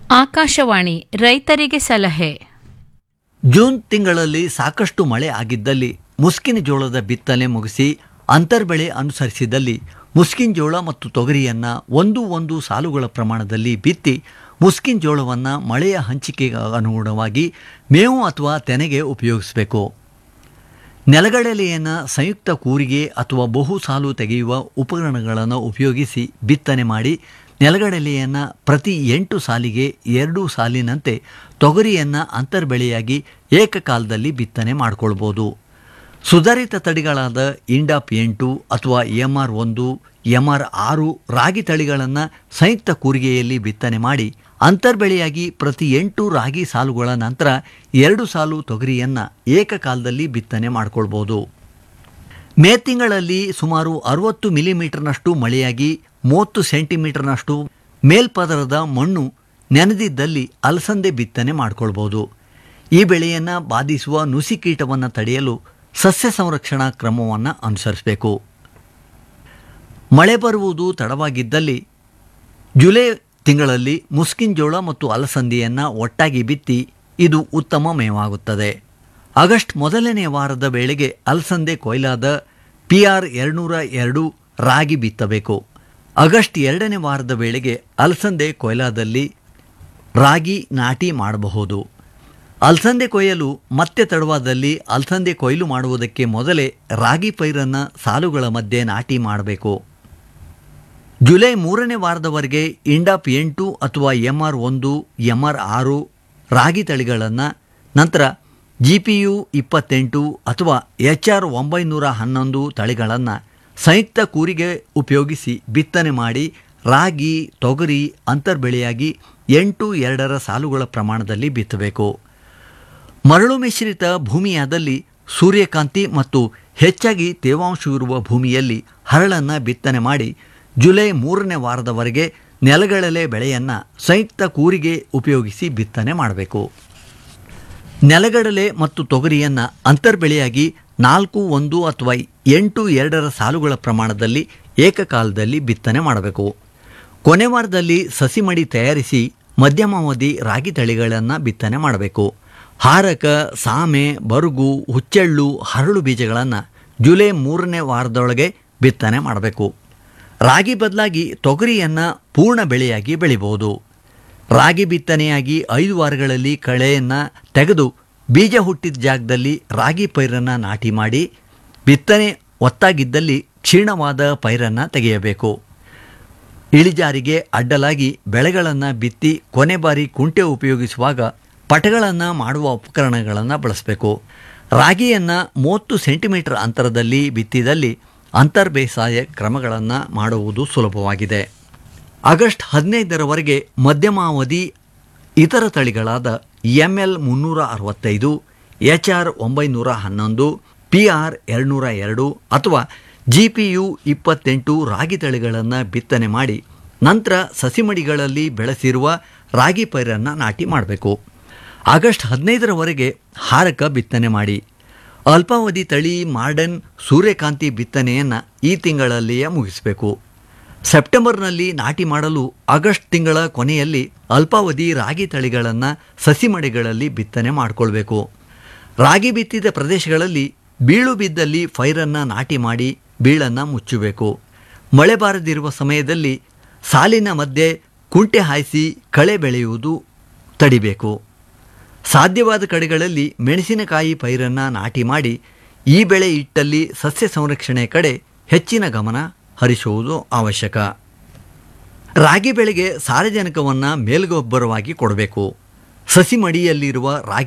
ಆಕಾಶವಾಣಿ ರೈತರಿಗೆ ಸಲಹೆ ಜೂನ್ ತಿಂಗಳಲ್ಲಿ ಸಾಕಷ್ಟು ಮಳೆ ಆಗಿದ್ದಲ್ಲಿ ಮುಸ್ಕಿನ ಜೋಳದ ಬಿತ್ತನೆ ಮುಗಿಸಿ ಅಂತರ್ಬೆಳೆ ಅನುಸರಿಸಿದಲ್ಲಿ ಮುಸ್ಕಿನ ಜೋಳ ಮತ್ತು ತೊಗರಿಯನ್ನು ಒಂದು ಒಂದು ಸಾಲುಗಳ ಪ್ರಮಾಣದಲ್ಲಿ ಬಿತ್ತಿ ಮುಸ್ಕಿನ ಜೋಳವನ್ನು ಮಳೆಯ ಹಂಚಿಕೆಗೆ ಅನುಗುಣವಾಗಿ ಮೇವು ಅಥವಾ ತೆನೆಗೆ ಉಪಯೋಗಿಸಬೇಕು ನೆಲಗಡಲೆಯನ್ನು ಸಂಯುಕ್ತ ಕೂರಿಗೆ ಅಥವಾ ಬಹು ಸಾಲು ತೆಗೆಯುವ ಉಪಕರಣಗಳನ್ನು ಉಪಯೋಗಿಸಿ ಬಿತ್ತನೆ ಮಾಡಿ ನೆಲಗಡಲೆಯನ್ನು ಪ್ರತಿ ಎಂಟು ಸಾಲಿಗೆ ಎರಡು ಸಾಲಿನಂತೆ ತೊಗರಿಯನ್ನು ಅಂತರ್ಬೆಳೆಯಾಗಿ ಏಕಕಾಲದಲ್ಲಿ ಬಿತ್ತನೆ ಮಾಡಿಕೊಳ್ಬೋದು ಸುಧಾರಿತ ತಳಿಗಳಾದ ಇಂಡಾಪ್ ಎಂಟು ಅಥವಾ ಎಮ್ ಆರ್ ಒಂದು ಎಮ್ ಆರ್ ಆರು ರಾಗಿ ತಳಿಗಳನ್ನು ಸಂಯುಕ್ತ ಕೂರಿಗೆಯಲ್ಲಿ ಬಿತ್ತನೆ ಮಾಡಿ ಅಂತರ್ಬೆಳೆಯಾಗಿ ಪ್ರತಿ ಎಂಟು ರಾಗಿ ಸಾಲುಗಳ ನಂತರ ಎರಡು ಸಾಲು ತೊಗರಿಯನ್ನು ಏಕಕಾಲದಲ್ಲಿ ಬಿತ್ತನೆ ಮಾಡಿಕೊಳ್ಬೋದು ಮೇ ತಿಂಗಳಲ್ಲಿ ಸುಮಾರು ಅರವತ್ತು ಮಿಲಿಮೀಟರ್ನಷ್ಟು ಮಳೆಯಾಗಿ ಮೂವತ್ತು ಸೆಂಟಿಮೀಟರ್ನಷ್ಟು ಮೇಲ್ಪದರದ ಮಣ್ಣು ನೆನೆದಿದ್ದಲ್ಲಿ ಅಲಸಂದೆ ಬಿತ್ತನೆ ಮಾಡಿಕೊಳ್ಬೋದು ಈ ಬೆಳೆಯನ್ನು ಬಾಧಿಸುವ ನುಸಿ ಕೀಟವನ್ನು ತಡೆಯಲು ಸಸ್ಯ ಸಂರಕ್ಷಣಾ ಕ್ರಮವನ್ನು ಅನುಸರಿಸಬೇಕು ಮಳೆ ಬರುವುದು ತಡವಾಗಿದ್ದಲ್ಲಿ ಜುಲೈ ತಿಂಗಳಲ್ಲಿ ಮುಸ್ಕಿನ್ ಜೋಳ ಮತ್ತು ಅಲಸಂದಿಯನ್ನು ಒಟ್ಟಾಗಿ ಬಿತ್ತಿ ಇದು ಉತ್ತಮ ಮೇವಾಗುತ್ತದೆ ಆಗಸ್ಟ್ ಮೊದಲನೇ ವಾರದ ವೇಳೆಗೆ ಅಲಸಂದೆ ಕೊಯ್ಲಾದ ಪಿ ಆರ್ ಎರಡುನೂರ ಎರಡು ರಾಗಿ ಬಿತ್ತಬೇಕು ಆಗಸ್ಟ್ ಎರಡನೇ ವಾರದ ವೇಳೆಗೆ ಅಲಸಂದೆ ಕೊಯ್ಲಾದಲ್ಲಿ ರಾಗಿ ನಾಟಿ ಮಾಡಬಹುದು ಅಲಸಂದೆ ಕೊಯ್ಯಲು ಮತ್ತೆ ತಡವಾದಲ್ಲಿ ಅಲಸಂದೆ ಕೊಯ್ಲು ಮಾಡುವುದಕ್ಕೆ ಮೊದಲೇ ರಾಗಿ ಪೈರನ್ನು ಸಾಲುಗಳ ಮಧ್ಯೆ ನಾಟಿ ಮಾಡಬೇಕು ಜುಲೈ ಮೂರನೇ ವಾರದವರೆಗೆ ಇಂಡಾಪ್ ಎಂಟು ಅಥವಾ ಎಮ್ ಆರ್ ಒಂದು ಎಮ್ ಆರ್ ಆರು ರಾಗಿ ತಳಿಗಳನ್ನು ನಂತರ ಜಿ ಪಿ ಯು ಇಪ್ಪತ್ತೆಂಟು ಅಥವಾ ಎಚ್ ಆರ್ ಒಂಬೈನೂರ ಹನ್ನೊಂದು ತಳಿಗಳನ್ನು ಸಂಯುಕ್ತ ಕೂರಿಗೆ ಉಪಯೋಗಿಸಿ ಬಿತ್ತನೆ ಮಾಡಿ ರಾಗಿ ತೊಗರಿ ಅಂತರ್ಬೆಳೆಯಾಗಿ ಎಂಟು ಎರಡರ ಸಾಲುಗಳ ಪ್ರಮಾಣದಲ್ಲಿ ಬಿತ್ತಬೇಕು ಮರಳು ಮಿಶ್ರಿತ ಭೂಮಿಯಾದಲ್ಲಿ ಸೂರ್ಯಕಾಂತಿ ಮತ್ತು ಹೆಚ್ಚಾಗಿ ತೇವಾಂಶವಿರುವ ಭೂಮಿಯಲ್ಲಿ ಹರಳನ್ನು ಬಿತ್ತನೆ ಮಾಡಿ ಜುಲೈ ಮೂರನೇ ವಾರದವರೆಗೆ ನೆಲಗಡಲೆ ಬೆಳೆಯನ್ನು ಸಂಯುಕ್ತ ಕೂರಿಗೆ ಉಪಯೋಗಿಸಿ ಬಿತ್ತನೆ ಮಾಡಬೇಕು ನೆಲಗಡಲೆ ಮತ್ತು ತೊಗರಿಯನ್ನು ಅಂತರ್ಬೆಳೆಯಾಗಿ ನಾಲ್ಕು ಒಂದು ಅಥವಾ ಎಂಟು ಎರಡರ ಸಾಲುಗಳ ಪ್ರಮಾಣದಲ್ಲಿ ಏಕಕಾಲದಲ್ಲಿ ಬಿತ್ತನೆ ಮಾಡಬೇಕು ಕೊನೆ ವಾರದಲ್ಲಿ ಸಸಿ ಮಡಿ ತಯಾರಿಸಿ ಮಧ್ಯಮಾವಧಿ ರಾಗಿ ತಳಿಗಳನ್ನು ಬಿತ್ತನೆ ಮಾಡಬೇಕು ಹಾರಕ ಸಾಮೆ ಬರುಗು ಹುಚ್ಚೆಳ್ಳು ಹರಳು ಬೀಜಗಳನ್ನು ಜುಲೈ ಮೂರನೇ ವಾರದೊಳಗೆ ಬಿತ್ತನೆ ಮಾಡಬೇಕು ರಾಗಿ ಬದಲಾಗಿ ತೊಗರಿಯನ್ನು ಪೂರ್ಣ ಬೆಳೆಯಾಗಿ ಬೆಳಿಬೋದು ರಾಗಿ ಬಿತ್ತನೆಯಾಗಿ ಐದು ವಾರಗಳಲ್ಲಿ ಕಳೆಯನ್ನು ತೆಗೆದು ಬೀಜ ಹುಟ್ಟಿದ ಜಾಗದಲ್ಲಿ ರಾಗಿ ಪೈರನ್ನು ನಾಟಿ ಮಾಡಿ ಬಿತ್ತನೆ ಒತ್ತಾಗಿದ್ದಲ್ಲಿ ಕ್ಷೀಣವಾದ ಪೈರನ್ನು ತೆಗೆಯಬೇಕು ಇಳಿಜಾರಿಗೆ ಅಡ್ಡಲಾಗಿ ಬೆಳೆಗಳನ್ನು ಬಿತ್ತಿ ಕೊನೆ ಬಾರಿ ಕುಂಟೆ ಉಪಯೋಗಿಸುವಾಗ ಪಟಗಳನ್ನು ಮಾಡುವ ಉಪಕರಣಗಳನ್ನು ಬಳಸಬೇಕು ರಾಗಿಯನ್ನು ಮೂವತ್ತು ಸೆಂಟಿಮೀಟರ್ ಅಂತರದಲ್ಲಿ ಬಿತ್ತಿದಲ್ಲಿ ಅಂತರ್ ಬೇಸಾಯ ಕ್ರಮಗಳನ್ನು ಮಾಡುವುದು ಸುಲಭವಾಗಿದೆ ಆಗಸ್ಟ್ ಹದಿನೈದರವರೆಗೆ ಮಧ್ಯಮಾವಧಿ ಇತರ ತಳಿಗಳಾದ ಎಮ್ ಎಲ್ ಮುನ್ನೂರ ಅರವತ್ತೈದು ಎಚ್ ಆರ್ ಒಂಬೈನೂರ ಹನ್ನೊಂದು ಪಿ ಆರ್ ಎರಡುನೂರ ಎರಡು ಅಥವಾ ಜಿ ಪಿ ಯು ಇಪ್ಪತ್ತೆಂಟು ರಾಗಿ ತಳಿಗಳನ್ನು ಬಿತ್ತನೆ ಮಾಡಿ ನಂತರ ಸಸಿಮಡಿಗಳಲ್ಲಿ ಬೆಳೆಸಿರುವ ರಾಗಿ ಪೈರನ್ನು ನಾಟಿ ಮಾಡಬೇಕು ಆಗಸ್ಟ್ ಹದಿನೈದರವರೆಗೆ ಹಾರಕ ಬಿತ್ತನೆ ಮಾಡಿ ಅಲ್ಪಾವಧಿ ತಳಿ ಮಾಡರ್ನ್ ಸೂರ್ಯಕಾಂತಿ ಬಿತ್ತನೆಯನ್ನು ಈ ತಿಂಗಳಲ್ಲಿಯೇ ಮುಗಿಸಬೇಕು ಸೆಪ್ಟೆಂಬರ್ನಲ್ಲಿ ನಾಟಿ ಮಾಡಲು ಆಗಸ್ಟ್ ತಿಂಗಳ ಕೊನೆಯಲ್ಲಿ ಅಲ್ಪಾವಧಿ ರಾಗಿ ತಳಿಗಳನ್ನು ಸಸಿಮಡಿಗಳಲ್ಲಿ ಬಿತ್ತನೆ ಮಾಡಿಕೊಳ್ಬೇಕು ರಾಗಿ ಬಿತ್ತಿದ ಪ್ರದೇಶಗಳಲ್ಲಿ ಬೀಳು ಬಿದ್ದಲ್ಲಿ ಫೈರನ್ನು ನಾಟಿ ಮಾಡಿ ಬೀಳನ್ನು ಮುಚ್ಚಬೇಕು ಮಳೆ ಬಾರದಿರುವ ಸಮಯದಲ್ಲಿ ಸಾಲಿನ ಮಧ್ಯೆ ಕುಂಟೆ ಹಾಯಿಸಿ ಕಳೆ ಬೆಳೆಯುವುದು ತಡಿಬೇಕು ಸಾಧ್ಯವಾದ ಕಡೆಗಳಲ್ಲಿ ಮೆಣಸಿನಕಾಯಿ ಪೈರನ್ನು ನಾಟಿ ಮಾಡಿ ಈ ಬೆಳೆ ಇಟ್ಟಲ್ಲಿ ಸಸ್ಯ ಸಂರಕ್ಷಣೆ ಕಡೆ ಹೆಚ್ಚಿನ ಗಮನ ಹರಿಸುವುದು ಅವಶ್ಯಕ ರಾಗಿ ಬೆಳೆಗೆ ಸಾರಜನಕವನ್ನು ಮೇಲ್ಗೊಬ್ಬರವಾಗಿ ಕೊಡಬೇಕು ಸಸಿ ಮಡಿಯಲ್ಲಿರುವ ರಾಗಿ